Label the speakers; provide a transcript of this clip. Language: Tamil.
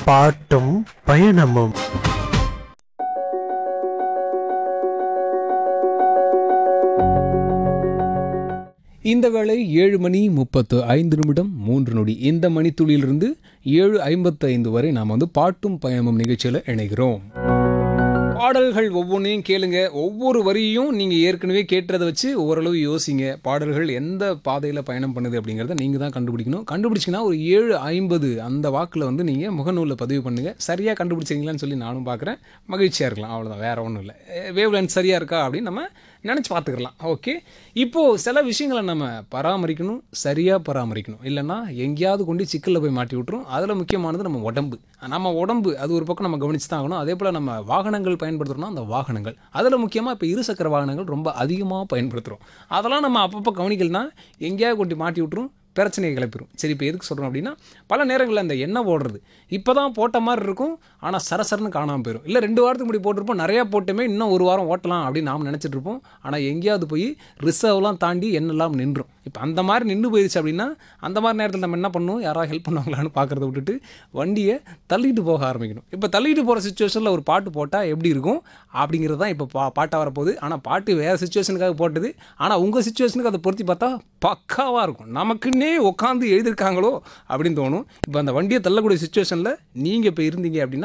Speaker 1: பாட்டும் பயணமும்
Speaker 2: இந்த வேளை ஏழு மணி முப்பத்து ஐந்து நிமிடம் மூன்று நொடி இந்த மணித்துளியிலிருந்து ஏழு ஐம்பத்து ஐந்து வரை நாம் வந்து பாட்டும் பயணமும் நிகழ்ச்சியில் இணைகிறோம் பாடல்கள் ஒவ்வொன்றையும் கேளுங்க ஒவ்வொரு வரியும் நீங்கள் ஏற்கனவே கேட்டதை வச்சு ஓரளவு யோசிங்க பாடல்கள் எந்த பாதையில் பயணம் பண்ணுது அப்படிங்கிறத நீங்கள் தான் கண்டுபிடிக்கணும் கண்டுபிடிச்சிங்கன்னா ஒரு ஏழு ஐம்பது அந்த வாக்கில் வந்து நீங்கள் முகநூலில் பதிவு பண்ணுங்கள் சரியாக கண்டுபிடிச்சிங்களான்னு சொல்லி நானும் பார்க்குறேன் மகிழ்ச்சியாக இருக்கலாம் அவ்வளோதான் வேறு ஒன்றும் இல்லை வேவ் லென்த் சரியாக இருக்கா அப்படின்னு நம்ம நினச்சி பார்த்துக்கலாம் ஓகே இப்போது சில விஷயங்களை நம்ம பராமரிக்கணும் சரியாக பராமரிக்கணும் இல்லைன்னா எங்கேயாவது கொண்டு சிக்கலில் போய் மாட்டி விட்டுரும் அதில் முக்கியமானது நம்ம உடம்பு நம்ம உடம்பு அது ஒரு பக்கம் நம்ம கவனிச்சு தான் ஆகணும் அதே போல் நம்ம வாகனங்கள் பயன்படுத்துகிறோம்னா அந்த வாகனங்கள் அதில் முக்கியமாக இப்போ இருசக்கர வாகனங்கள் ரொம்ப அதிகமாக பயன்படுத்துகிறோம் அதெல்லாம் நம்ம அப்பப்போ கவனிக்கலனா எங்கேயாவது கொண்டு மாட்டி விட்டுரும் பிரச்சனையை கிளப்பிடும் சரி இப்போ எதுக்கு சொல்கிறோம் அப்படின்னா பல நேரங்களில் அந்த எண்ணெய் ஓடுறது இப்போ தான் போட்ட மாதிரி இருக்கும் ஆனால் சரசரன்னு காணாமல் போயிடும் இல்லை ரெண்டு வாரத்துக்கு முன்னாடி போட்டிருப்போம் நிறையா போட்டுமே இன்னும் ஒரு வாரம் ஓட்டலாம் அப்படின்னு நாம் நினச்சிட்டு இருப்போம் ஆனால் எங்கேயாவது போய் ரிசர்வ்லாம் தாண்டி எண்ணெல்லாம் நின்றும் இப்போ அந்த மாதிரி நின்று போயிடுச்சு அப்படின்னா அந்த மாதிரி நேரத்தில் நம்ம என்ன பண்ணுவோம் யாராவது ஹெல்ப் பண்ணுவாங்களான்னு பார்க்குறத விட்டுட்டு வண்டியை தள்ளிட்டு போக ஆரம்பிக்கணும் இப்போ தள்ளிட்டு போகிற சுச்சுவேஷனில் ஒரு பாட்டு போட்டால் எப்படி இருக்கும் அப்படிங்கிறது தான் இப்போ பா பாட்டாக வரப்போகுது ஆனால் பாட்டு வேறு சுச்சுவேஷனுக்காக போட்டது ஆனால் உங்கள் சுச்சுவேஷனுக்கு அதை பொருத்தி பார்த்தா பக்காவாக இருக்கும் நமக்குன்னே உட்காந்து எழுதியிருக்காங்களோ அப்படின்னு தோணும் இப்போ அந்த வண்டியை தள்ளக்கூடிய சுச்சுவேஷனில் நீங்கள் இப்போ இருந்தீங்க அப்படின்னா